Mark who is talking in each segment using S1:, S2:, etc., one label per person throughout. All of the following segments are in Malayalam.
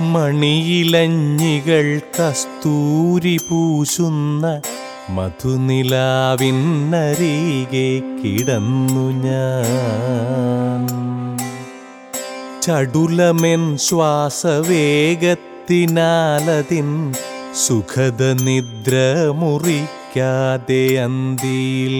S1: മണിയിലഞ്ഞികൾ കസ്തൂരി പൂശുന്ന മധുനിലാവിന്നരികെ കിടന്നു ഞാൻ ചടുലമെൻ ശ്വാസവേഗത്തിനാലതിൻ സുഖദ നിദ്ര മുറിക്കാതെ അന്തിയിൽ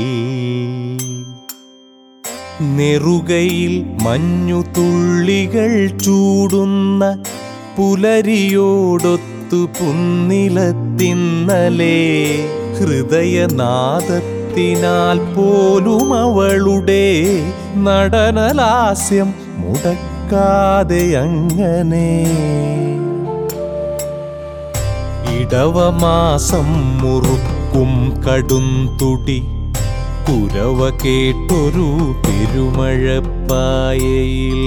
S1: നെറുകയിൽ മഞ്ഞു തുള്ളികൾ ചൂടുന്ന പുലരിയോടൊത്തു പുന്നിലത്തിന്നലെ ഹൃദയനാദത്തിനാൽ പോലും അവളുടെ നടനലാസ്യം മുടക്കാതെ അങ്ങനെ ഇടവമാസം മുറുക്കും കടും തുടി കുരവ കേട്ടൊരു പെരുമഴപ്പായയിൽ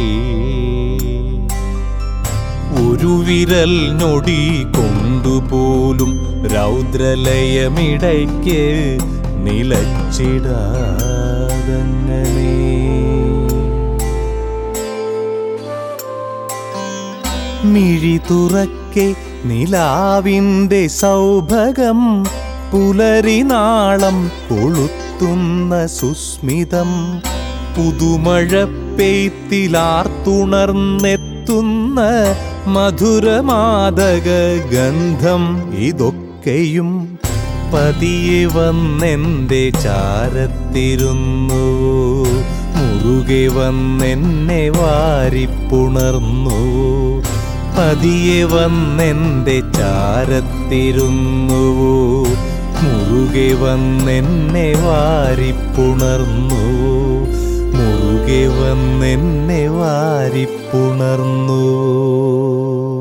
S1: ഒരു വിരൽ ഞൊടി കൊണ്ടുപോലും രൗദ്രലയമിടയ്ക്ക് നിലച്ചിടാതങ്ങനെ മിഴി തുറക്കെ നിലാവിൻ്റെ സൗഭഗം പുലരിനാളം കൊളുത്തുന്ന സുസ്മിതം പുതുമഴ പെയ്ത്തിലാർത്തുണർന്നെത്തുന്ന മധുരമാദക ഗന്ധം ഇതൊക്കെയും പതിയെ വന്നെൻ്റെ ചാരത്തിരുന്നു മുറുകെ വന്നെന്നെ വാരിപ്പുണർന്നു പതിയെ വന്നെൻ്റെ ചാരത്തിരുന്നു മുറുകെ വന്നെന്നെ വാരിപ്പുണർന്നു മുറുകെ വന്നെന്നെ വാരിപ്പുണർന്നു